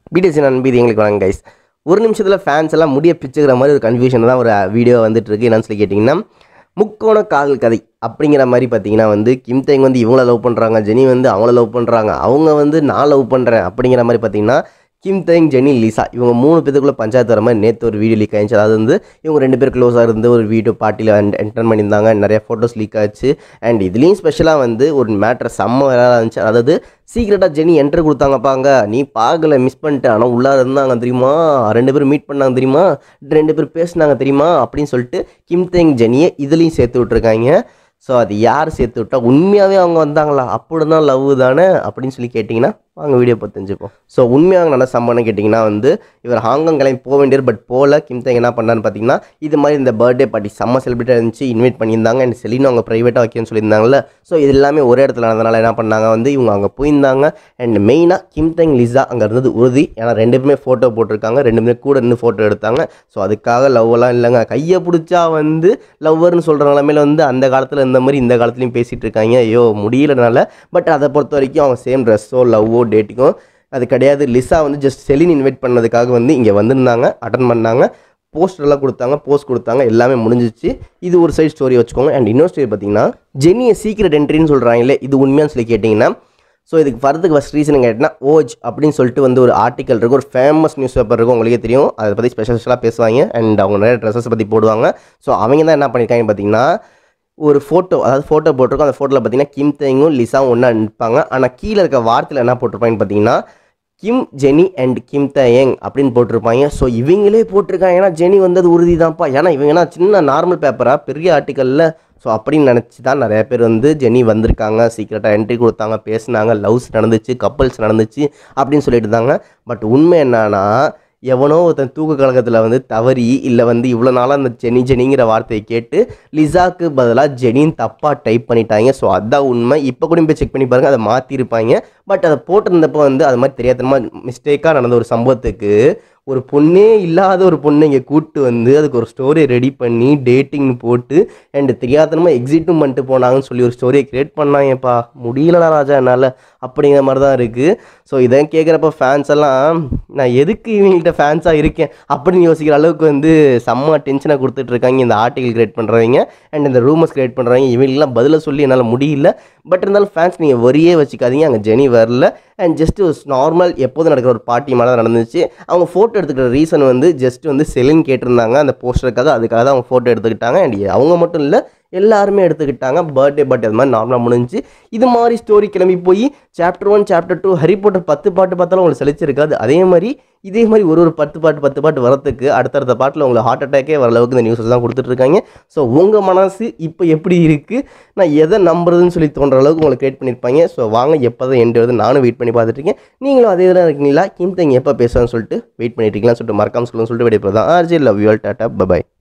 BDS நம்பி இது எங்களுக்கு வாங்க கைஸ் ஒரு நிமிஷத்தில் ஃபேன்ஸ் எல்லாம் முடிய பிச்சுக்கிற மாதிரி ஒரு கன்ஃபியூஷன் தான் ஒரு வீடியோ வந்துட்டு இருக்கு என்னன்னு சொல்லி கேட்டிங்கன்னா முக்கோண காதல் கதை அப்படிங்கிற மாதிரி பார்த்தீங்கன்னா வந்து கிம் தேங் வந்து இவங்கள லவ் பண்ணுறாங்க ஜெனி வந்து அவங்கள லவ் பண்ணுறாங்க அவங்க வந்து நான் லவ் பண்ணுறேன் அப்படிங்கிற மாதிரி பார்த்தீங்கன்னா கிம் தேங் ஜெனி லிசா இவங்க மூணு பேத்துக்குள்ள பஞ்சாயத்து வர மாதிரி நேற்று ஒரு வீடியோ லீக் ஆயிடுச்சு அதாவது வந்து இவங்க ரெண்டு பேர் க்ளோஸாக இருந்து ஒரு வீடியோ பார்ட்டியில் என்டர் பண்ணியிருந்தாங்க நிறைய ஃபோட்டோஸ் லீக் ஆச்சு அண்ட் இதுலேயும் ஸ்பெஷலாக வந்து ஒரு மேட்ரு செம்ம வேலை இருந்துச்சு அதாவது சீக்கிரட்டாக ஜெனி என்ட்ரு கொடுத்தாங்கப்பாங்க நீ பார்க்கல மிஸ் பண்ணிட்ட ஆனால் உள்ளார இருந்தாங்க தெரியுமா ரெண்டு பேரும் மீட் பண்ணாங்க தெரியுமா ரெண்டு பேர் பேசுனாங்க தெரியுமா அப்படின்னு சொல்லிட்டு கிம் தேங் ஜெனியை இதுலேயும் சேர்த்து விட்ருக்காங்க ஸோ அது யார் சேர்த்து விட்டா உண்மையாகவே அவங்க வந்தாங்களா அப்படி தான் லவ் தானே அப்படின்னு சொல்லி கேட்டிங்கன்னா வாங்க வீடியோ பார்த்து தெரிஞ்சுப்போம் ஸோ உண்மையாக நல்ல சம்பவம்னு கேட்டிங்கன்னா வந்து இவர் ஹாங்காங் கிளம்பி போக வேண்டியது பட் போகல கிம் தேங் என்ன பண்ணான்னு பார்த்தீங்கன்னா இது மாதிரி இந்த பர்த்டே பார்ட்டி செம்ம செலிப்ரேட்டாக இருந்துச்சு இன்வைட் பண்ணியிருந்தாங்க அண்ட் செலினும் அவங்க ப்ரைவேட்டாக வைக்கணும்னு சொல்லியிருந்தாங்கல்ல ஸோ இது எல்லாமே ஒரே இடத்துல நடந்தனால என்ன பண்ணாங்க வந்து இவங்க அங்கே போயிருந்தாங்க அண்ட் மெயினாக கிம் தேங் லிசா அங்கே இருந்தது உறுதி ஏன்னா ரெண்டு பேருமே ஃபோட்டோ போட்டிருக்காங்க ரெண்டு பேரும் கூட நின்று ஃபோட்டோ எடுத்தாங்க ஸோ அதுக்காக லவ் எல்லாம் இல்லைங்க கையை பிடிச்சா வந்து லவ்வர்னு சொல்கிற நிலமையில வந்து அந்த காலத்தில் இந்த மாதிரி இந்த காலத்துலையும் பேசிகிட்டு இருக்காங்க ஐயோ முடியலனால பட் அதை பொறுத்த வரைக்கும் அவங்க சேம் ட்ரெஸ்ஸோ லவ்வோ டேட்டிங்கோ அது கிடையாது லிசா வந்து ஜஸ்ட் செலின் இன்வைட் பண்ணதுக்காக வந்து இங்கே வந்திருந்தாங்க அட்டன் பண்ணாங்க போஸ்டர்லாம் கொடுத்தாங்க போஸ்ட் கொடுத்தாங்க எல்லாமே முடிஞ்சிச்சு இது ஒரு சைடு ஸ்டோரி வச்சுக்கோங்க அண்ட் இன்னொரு ஸ்டோரி பார்த்தீங்கன்னா ஜென்னியை சீக்கிரட் என்ட்ரின்னு சொல்கிறாங்களே இது உண்மையான்னு சொல்லி கேட்டிங்கன்னா ஸோ இதுக்கு வரதுக்கு ஃபஸ்ட் ரீசன் கேட்டிங்கன்னா ஓஜ் அப்படின்னு சொல்லிட்டு வந்து ஒரு ஆர்டிக்கல் இருக்கும் ஒரு ஃபேமஸ் நியூஸ் பேப்பர் இருக்கும் உங்களுக்கே தெரியும் அதை பற்றி ஸ்பெஷல் ஸ்பெஷலாக பேசுவாங்க அண்ட் அவங்க நிறைய ட்ரெஸ்ஸஸ் பற்றி போடுவாங்க ஸோ அவங்க தான் என்ன பண்ணியிருக்காங்க பார்த்தீங்கன்னா ஒரு ஃபோட்டோ அதாவது ஃபோட்டோ போட்டிருக்கோம் அந்த ஃபோட்டோவில் பார்த்தீங்கன்னா கிம் தேங்கும் லிசாவும் ஒன்றா நிற்பாங்க ஆனால் கீழே இருக்க வார்த்தையில் என்ன போட்டிருப்பாங்கன்னு பார்த்தீங்கன்னா கிம் ஜெனி அண்ட் கிம் தயங் அப்படின்னு போட்டிருப்பாங்க ஸோ இவங்களே போட்டிருக்காங்க ஏன்னா ஜெனி வந்தது உறுதி தான்ப்பா ஏன்னா இவங்கன்னா சின்ன நார்மல் பேப்பராக பெரிய ஆர்டிக்கலில் ஸோ அப்படின்னு நினச்சி தான் நிறைய பேர் வந்து ஜெனி வந்திருக்காங்க சீக்கிரட்டாக என்ட்ரி கொடுத்தாங்க பேசுனாங்க லவ்ஸ் நடந்துச்சு கப்பல்ஸ் நடந்துச்சு அப்படின்னு சொல்லிட்டு இருந்தாங்க பட் உண்மை என்னன்னா எவனோ ஒருத்தன் தூக்க கழகத்தில் வந்து தவறி இல்லை வந்து இவ்வளோ நாளாக அந்த ஜெனி ஜெனிங்கிற வார்த்தையை கேட்டு லிசாக்கு பதிலாக ஜெனின்னு தப்பாக டைப் பண்ணிட்டாங்க ஸோ அதான் உண்மை இப்போ கூட போய் செக் பண்ணி பாருங்கள் அதை மாற்றிருப்பாங்க பட் அதை போட்டிருந்தப்போ வந்து அது மாதிரி தெரியாதனமா மிஸ்டேக்காக நடந்த ஒரு சம்பவத்துக்கு ஒரு பொண்ணே இல்லாத ஒரு பொண்ணை இங்கே கூப்பிட்டு வந்து அதுக்கு ஒரு ஸ்டோரியை ரெடி பண்ணி டேட்டிங்னு போட்டு அண்ட் தெரியாதனமாக எக்ஸிட்டும் பண்ணிட்டு போனாங்கன்னு சொல்லி ஒரு ஸ்டோரியை க்ரியேட் பண்ணாங்கப்பா முடியலடா ராஜா என்னால் அப்படிங்கிற மாதிரி தான் இருக்குது ஸோ இதை கேட்குறப்ப ஃபேன்ஸ் எல்லாம் நான் எதுக்கு இவங்கள்ட்ட ஃபேன்ஸாக இருக்கேன் அப்படின்னு யோசிக்கிற அளவுக்கு வந்து செம்ம டென்ஷனை கொடுத்துட்டு இருக்காங்க இந்த ஆர்டிகல் கிரியேட் பண்ணுறவங்க அண்ட் இந்த ரூமர்ஸ் கிரியேட் பண்ணுறவங்க இவங்களுக்குலாம் பதில சொல்லி என்னால் முடியல பட் இருந்தாலும் ஃபேன்ஸ் நீங்கள் வரியே வச்சுக்காதீங்க அங்கே ஜெனி வரல அண்ட் ஜஸ்ட் ஒரு நார்மல் எப்போதும் நடக்கிற ஒரு பார்ட்டி மாதிரி தான் நடந்துச்சு அவங்க ஃபோட்டோ எடுத்துக்கிற ரீசன் வந்து ஜஸ்ட் வந்து செலின் கேட்டிருந்தாங்க அந்த போஸ்டருக்காக அதுக்காக தான் அவங்க ஃபோட்டோ எடுத்துக்கிட்டாங்க அண்ட் அவங்க மட்டும் இல்லை எல்லாருமே எடுத்துக்கிட்டாங்க பர்த்டே பர்த்டே அது மாதிரி நார்மலாக முடிஞ்சு இது மாதிரி ஸ்டோரி கிளம்பி போய் chapter one chapter two Harry Potter பத்து பாட்டு பார்த்தாலும் உங்களுக்கு சலிச்சிருக்காது அதே மாதிரி இதே மாதிரி ஒரு ஒரு பத்து பாட்டு பத்து பாட்டு வரத்துக்கு அடுத்தடுத்த பாட்டில் உங்களுக்கு ஹார்ட் அட்டாக்கே வர அளவுக்கு இந்த நியூஸஸ் தான் கொடுத்துட்ருக்காங்க ஸோ உங்கள் மனசு இப்போ எப்படி இருக்குது நான் எதை நம்புறதுன்னு சொல்லி தோன்ற அளவுக்கு உங்களுக்கு கிரியேட் பண்ணியிருப்பாங்க ஸோ வாங்க எப்போ தான் எண்டு வருது நானும் வெயிட் பண்ணி பார்த்துட்டு இருக்கேன் நீங்களும் அதே தான் இருக்கீங்களா கிம் தேங்க எப்போ பேசுவான்னு சொல்லிட்டு வெயிட் பண்ணிட்டு இருக்கீங்களான்னு சொல்லிட்டு மறக்காம சொல்லுன்னு சொல்லிட்டு வெளியே போதான் ஆர்ஜி லவ் யூ ஆல் டாட்டா பபாய்